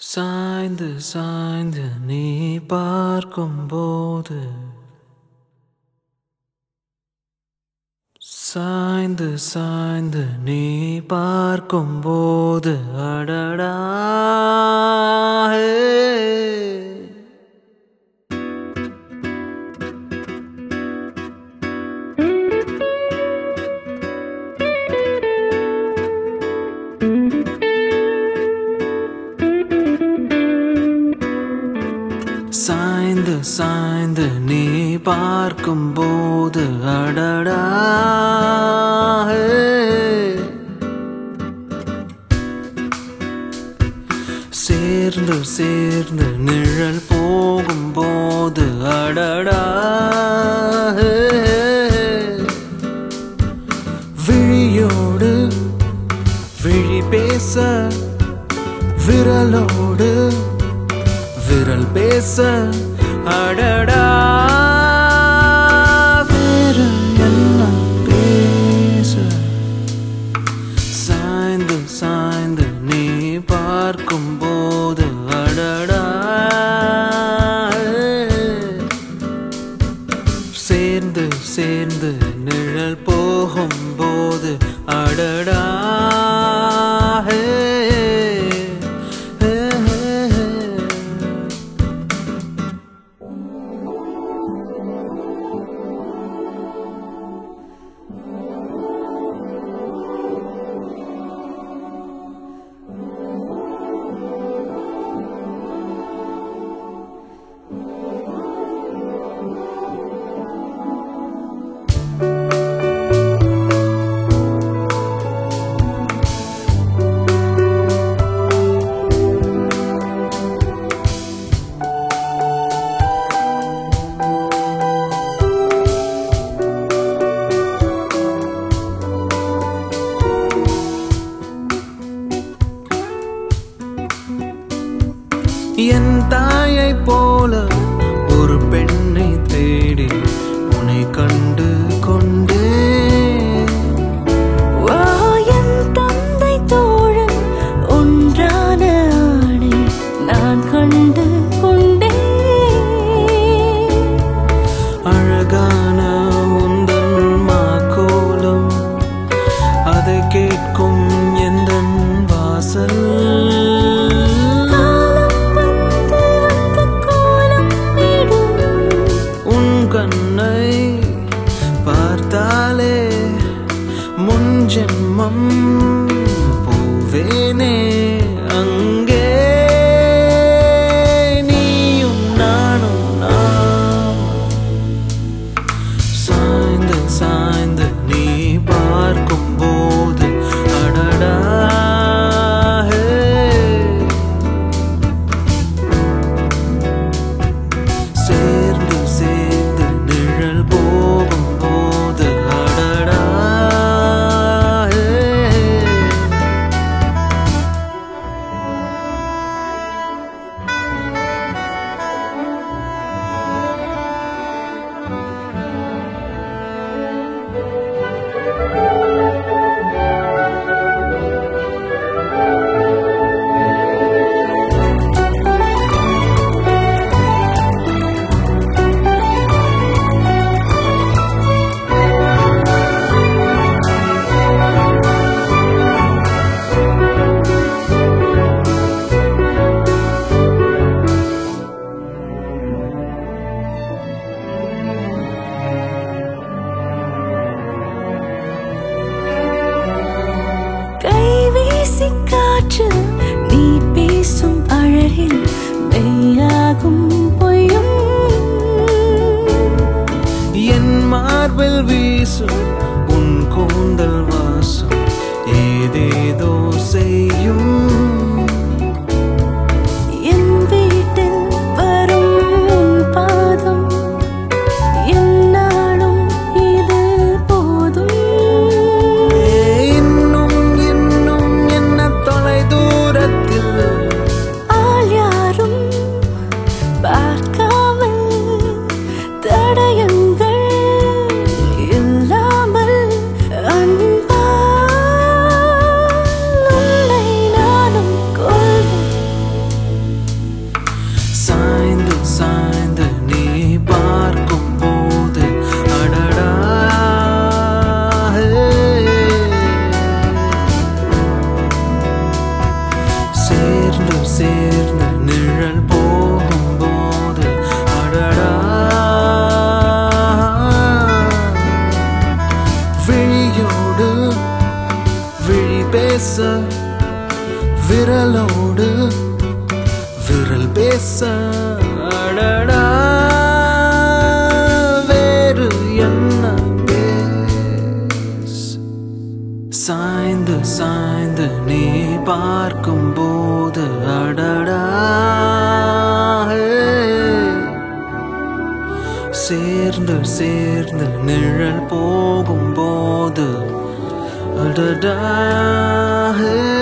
சாய்ந்து சாய்ந்து நீ பார்க்கும்போது சாய்ந்து சாய்ந்து நீ பார்க்கும்போது அடடா ஹே. சாய்ந்து சாய்ந்து நீ பார்க்கும்போது அடடா ஹே. சேர்ந்து சேர்ந்து நிழல் போகும்போது அடடா ஹே. விழியோடு விழி பேச விரலோடு விரல் பேச அடடா விரல் எல்லாம் பேச சாய்ந்து சாய்ந்து நீ பார்க்கும்போது அடடா சேர்ந்து சேர்ந்து நிழல் போகும்போது அடடா ஹே, ஹே, ஹே, ஹே. என் தாயை போல ஒரு பெண்ணை தேடி உன்னை கண்டு கொண்டே வா என் தந்தை தோழன் ஒன்றான ஆணை நான் கண்டு கொண்டேன் அழகான உந்தன் மாக்கோலம் அதை கேட்கும் எந்த வாசல் காலம் வந்து அந்த கோலம் விடும் உன் கண்ணை பார்த்தாலே முன் ஜென்மம் போவேனே அங்கே நீயும் நானும் நாம் சாய்ந்து சாய்ந்து நீ பார்க்கும்போது அடடா ஹே. சேர்ந்து சேர்ந்து நிழல் போகும்போது அடடா ஹே. கைவீசி காற்று நீ பேசும் அழகில் மெய்யாகும் பொய்யும் என் மார்பில் வீசும் உன் கூந்தல் வாசம் ஏதேதோ செய்யும் என் வீட்டில் வரும் உன் பாதம் என்னாலும் இது போதும் ஏ, இன்னும் இன்னும் என்ன தொலை தூரத்தில் ஆள் யாரும் பார்க்காமல் தடயங்கள் இல்லாமல் அன்பு சேர்ந்து நிழல் போகும்போது அடடா விழியோடு விழி பேச விரலோடு விரல் பேச அடடா வேறு என்ன பேச சாய்ந்து சாய்ந்து நீ பார்க்கும் போது அடடா சேர்ந்து சேர்ந்து நிழல் போகும் போது அடடா